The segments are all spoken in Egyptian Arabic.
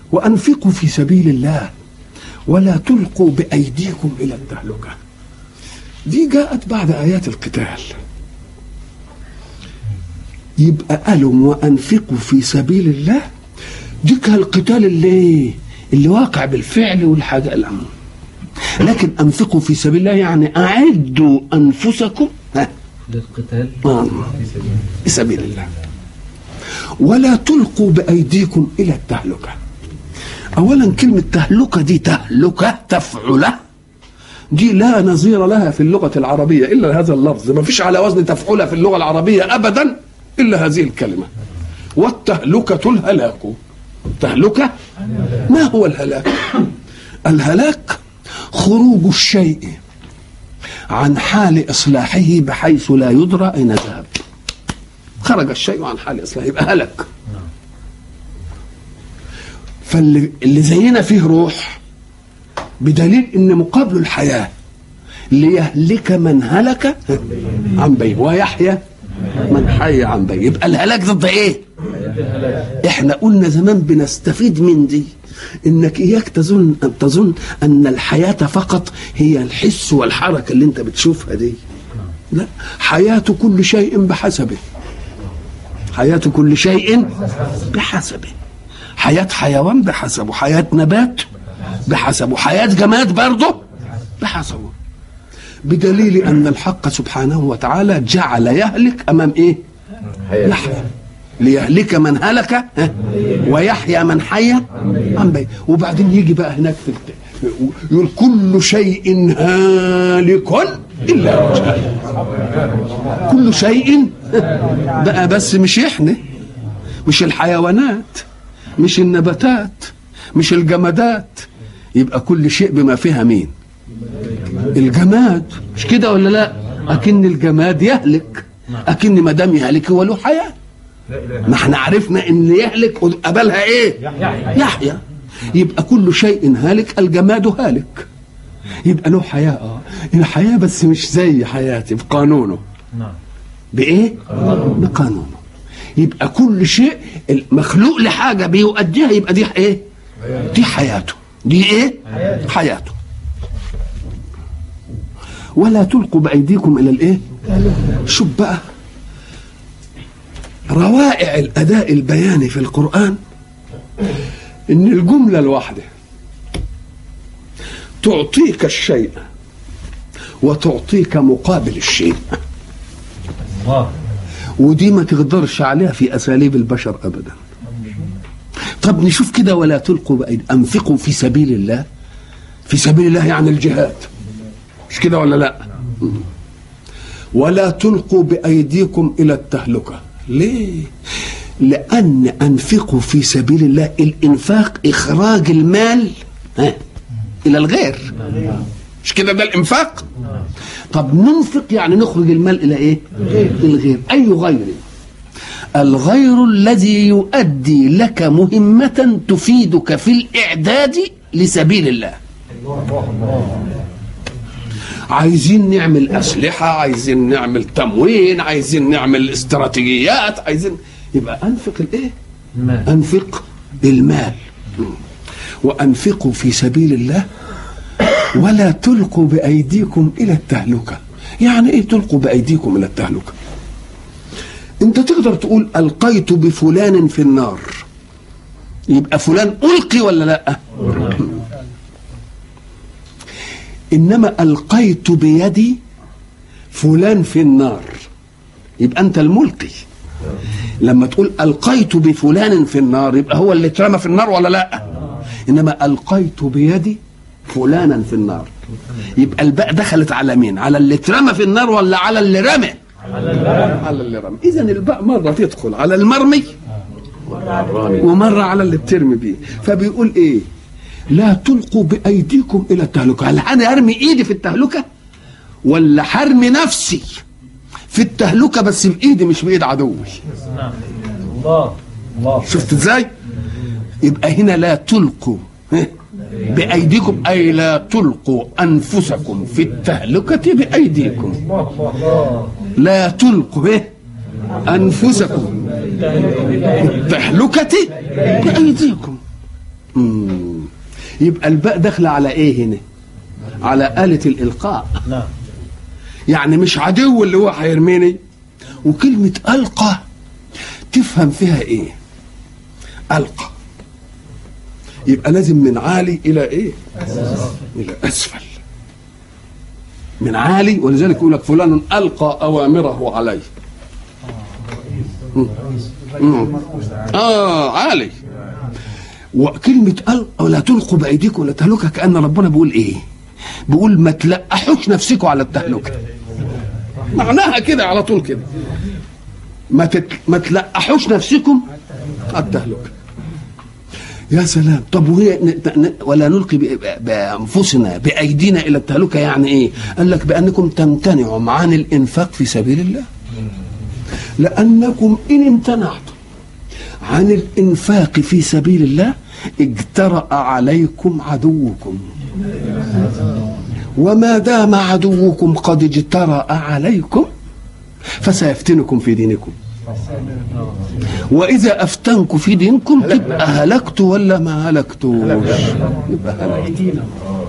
وأنفقوا في سبيل الله ولا تلقوا بأيديكم إلى التهلكة دي جاءت بعد آيات القتال يبقى قالوا وأنفقوا في سبيل الله دي كان القتال اللي اللي واقع بالفعل والحاجة الأمر لكن أنفقوا في سبيل الله يعني أعدوا أنفسكم ها للقتال آه. في سبيل الله ولا تلقوا بأيديكم إلى التهلكة أولا كلمة تهلكة دي تهلكة تفعلة دي لا نظير لها في اللغة العربية إلا هذا اللفظ ما فيش على وزن تفعلة في اللغة العربية أبدا إلا هذه الكلمة والتهلكة الهلاك تهلكة ما هو الهلاك الهلاك خروج الشيء عن حال إصلاحه بحيث لا يدرى أين ذهب خرج الشيء عن حال إصلاحه يبقى هلك فاللي اللي زينا فيه روح بدليل ان مقابله الحياه ليهلك من هلك عن بين ويحيى من حي عن بين يبقى الهلاك ضد ايه احنا قلنا زمان بنستفيد من دي انك اياك تظن ان تظن ان الحياه فقط هي الحس والحركه اللي انت بتشوفها دي لا حياه كل شيء بحسبه حياه كل شيء بحسبه حياه حيوان بحسبه حياه نبات بحسبه حياه جماد برضه بحسبه بدليل ان الحق سبحانه وتعالى جعل يهلك امام ايه يحيى ليهلك من هلك ها؟ ويحيى من حي عن بين وبعدين يجي بقى هناك في الت... يقول كل شيء هالك الا وجهه كل شيء بقى بس مش احنا مش الحيوانات مش النباتات مش الجمادات يبقى كل شيء بما فيها مين الجماد مش كده ولا لا اكن الجماد يهلك اكن ما دام يهلك هو له حياه ما احنا عرفنا ان يهلك قبلها ايه يحيى يبقى كل شيء هالك الجماد هالك يبقى له حياه اه الحياه بس مش زي حياتي بقانونه نعم بايه بقانونه يبقى كل شيء مخلوق لحاجه بيؤديها يبقى دي ايه دي حياته دي ايه حياته ولا تلقوا بايديكم الى الايه شوف بقى روائع الاداء البياني في القران ان الجمله الواحده تعطيك الشيء وتعطيك مقابل الشيء الله ودي ما تقدرش عليها في اساليب البشر ابدا طب نشوف كده ولا تلقوا بأيدي انفقوا في سبيل الله في سبيل الله يعني الجهاد مش كده ولا لا ولا تلقوا بايديكم الى التهلكه ليه لان انفقوا في سبيل الله الانفاق اخراج المال ها الى الغير مش كده ده الانفاق طب ننفق يعني نخرج المال الى ايه الغير اي غير الغير الذي يؤدي لك مهمة تفيدك في الإعداد لسبيل الله عايزين نعمل أسلحة عايزين نعمل تموين عايزين نعمل استراتيجيات عايزين يبقى أنفق الإيه المال أنفق المال وأنفقوا في سبيل الله ولا تلقوا بأيديكم إلى التهلكة يعني إيه تلقوا بأيديكم إلى التهلكة أنت تقدر تقول ألقيت بفلان في النار يبقى فلان ألقي ولا لا إنما ألقيت بيدي فلان في النار يبقى أنت الملقي لما تقول ألقيت بفلان في النار يبقى هو اللي اترمى في النار ولا لا إنما ألقيت بيدي فلانا في النار يبقى الباء دخلت على مين على اللي اترمى في النار ولا على اللي رمى على اللي رمى اذا الباء مره تدخل على المرمي ومره على اللي بترمي بيه فبيقول ايه لا تلقوا بايديكم الى التهلكه هل انا ارمي ايدي في التهلكه ولا حرمي نفسي في التهلكه بس بايدي مش بايد عدوي نعم الله الله شفت ازاي يبقى هنا لا تلقوا ها؟ بأيديكم أي لا تلقوا أنفسكم في التهلكة بأيديكم لا تلقوا به أنفسكم في التهلكة بأيديكم مم. يبقى الباء داخله على ايه هنا على آلة الإلقاء نعم يعني مش عدو اللي هو هيرميني وكلمة ألقى تفهم فيها إيه ألقى يبقى لازم من عالي إلى إيه إلى أسفل من عالي ولذلك يقول لك فلان ألقى أوامره علي مم. مم. آه عالي وكلمة ألقى ولا تلقوا بأيديكم ولا تهلكها كأن ربنا بيقول إيه بيقول ما تلقحوش نفسكم على التهلكة معناها كده على طول كده ما تت... ما تلقحوش نفسكم على التهلكة يا سلام طب وهي ن... ن... ولا نلقي ب... بانفسنا بايدينا الى التهلكه يعني ايه؟ قال لك بانكم تمتنعوا عن الانفاق في سبيل الله. لانكم ان امتنعتم عن الانفاق في سبيل الله اجترأ عليكم عدوكم. وما دام عدوكم قد اجترأ عليكم فسيفتنكم في دينكم. واذا افتنكم في دينكم تبقى هلكتوا ولا ما هلكتوش يبقى هلكتوا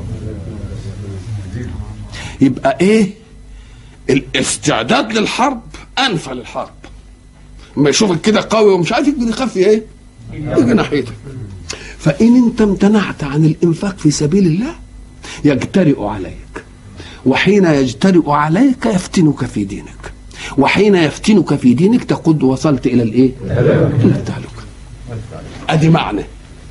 يبقى ايه الاستعداد للحرب انفى للحرب ما يشوفك كده قوي ومش عارف يقدر يخفي ايه يجي ناحيتك فان انت امتنعت عن الانفاق في سبيل الله يجترئ عليك وحين يجترئ عليك يفتنك في دينك وحين يفتنك في دينك تقد وصلت الى الايه؟ الى التهلكه. ادي معنى.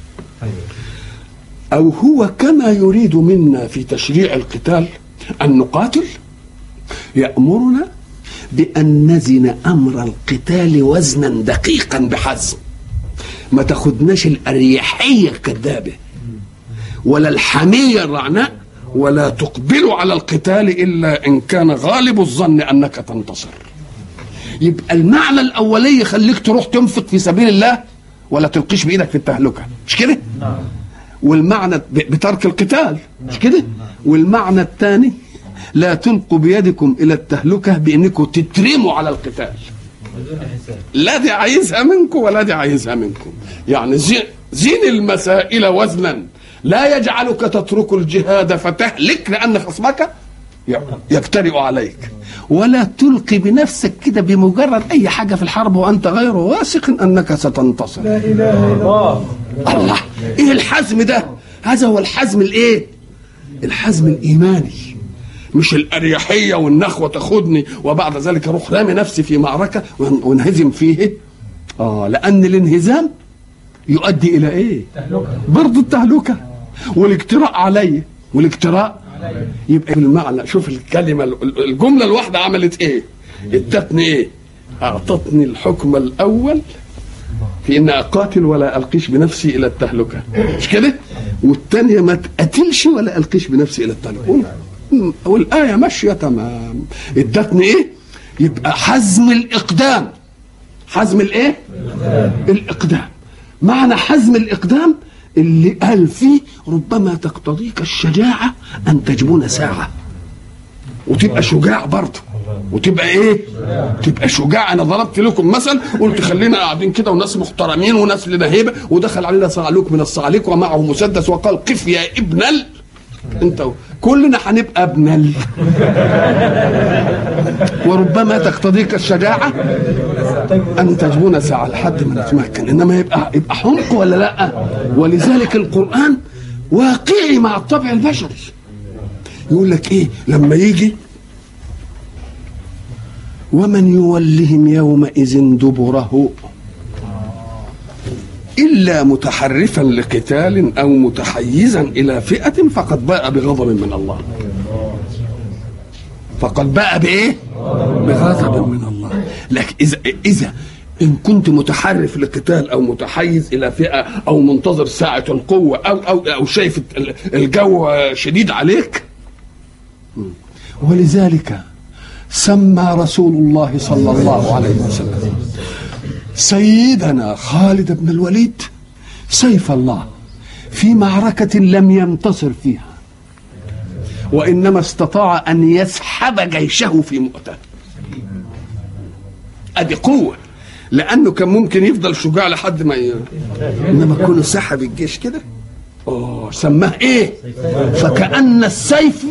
او هو كما يريد منا في تشريع القتال ان نقاتل يامرنا بان نزن امر القتال وزنا دقيقا بحزم. ما تاخدناش الاريحيه الكذابه ولا الحميه الرعناء ولا تقبل على القتال الا ان كان غالب الظن انك تنتصر يبقى المعنى الاولي يخليك تروح تنفق في سبيل الله ولا تلقيش بايدك في التهلكه مش كده نعم والمعنى ب- بترك القتال مش كده والمعنى الثاني لا تلقوا بيدكم الى التهلكه بانكم تترموا على القتال بدون حساب لا دي عايزها منكم ولا دي عايزها منكم يعني زي- زين المسائل وزنا لا يجعلك تترك الجهاد فتهلك لان خصمك ي- يجترئ عليك ولا تلقي بنفسك كده بمجرد اي حاجه في الحرب وانت غير واثق انك ستنتصر الله الله ايه الحزم ده هذا هو الحزم الايه الحزم الايماني مش الاريحيه والنخوه تاخدني وبعد ذلك اروح رامي نفسي في معركه وان- وانهزم فيه اه لان الانهزام يؤدي الى ايه برضه التهلكه والاجتراء علي والاجتراء يبقى بالمعنى شوف الكلمه ال- الجمله الواحده عملت ايه ادتني ايه اعطتني الحكم الاول في ان اقاتل ولا القيش بنفسي الى التهلكه مش كده والثانيه ما تقاتلش ولا القيش بنفسي الى التهلكه وال- والايه ماشيه تمام ادتني ايه يبقى حزم الاقدام حزم الايه الاقدام معنى حزم الاقدام اللي قال فيه ربما تقتضيك الشجاعه ان تجبن ساعه وتبقى شجاع برضه وتبقى ايه تبقى شجاع انا ضربت لكم مثل قلت خلينا قاعدين كده وناس محترمين وناس لنا هيبه ودخل علينا صعلوك من الصعاليك ومعه مسدس وقال قف يا ابن ال انت و- كلنا هنبقى ابن ال وربما تقتضيك الشجاعه ان تجبن ساعه لحد ما نتمكن انما يبقى يبقى حمق ولا لا ولذلك القران واقعي مع الطبع البشري يقول لك ايه لما يجي ومن يولهم يومئذ دبره إلا متحرفا لقتال أو متحيزا إلى فئة فقد باء بغضب من الله فقد باء بإيه؟ بغضب من الله لكن إذا إذا إن كنت متحرف لقتال أو متحيز إلى فئة أو منتظر ساعة القوة أو أو أو شايف الجو شديد عليك ولذلك سمى رسول الله صلى الله عليه وسلم سيدنا خالد بن الوليد سيف الله في معركة لم ينتصر فيها وإنما استطاع أن يسحب جيشه في مؤتة أدي قوة لأنه كان ممكن يفضل شجاع لحد ما ي... إنما كونه سحب الجيش كده أوه سماه ايه فكأن السيف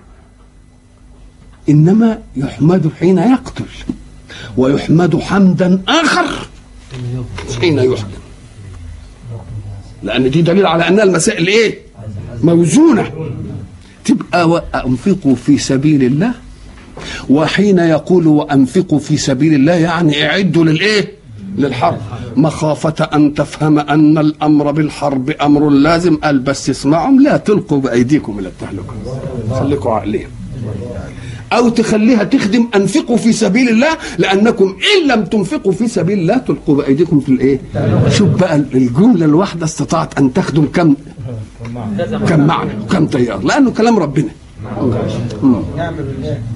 انما يحمد حين يقتل ويحمد حمدا اخر حين يحكم لان دي دليل على انها المسائل ايه موزونه تبقى وانفقوا في سبيل الله وحين يقول وانفقوا في سبيل الله يعني اعدوا للايه للحرب مخافة أن تفهم أن الأمر بالحرب أمر لازم قال بس اسمعهم لا تلقوا بأيديكم إلى التهلكة خليكوا عقلين أو تخليها تخدم أنفقوا في سبيل الله لأنكم إن لم تنفقوا في سبيل الله تلقوا بأيديكم في الإيه شوف بقى الجملة الواحدة استطاعت أن تخدم كم كم معنى وكم تيار لأنه كلام ربنا مم.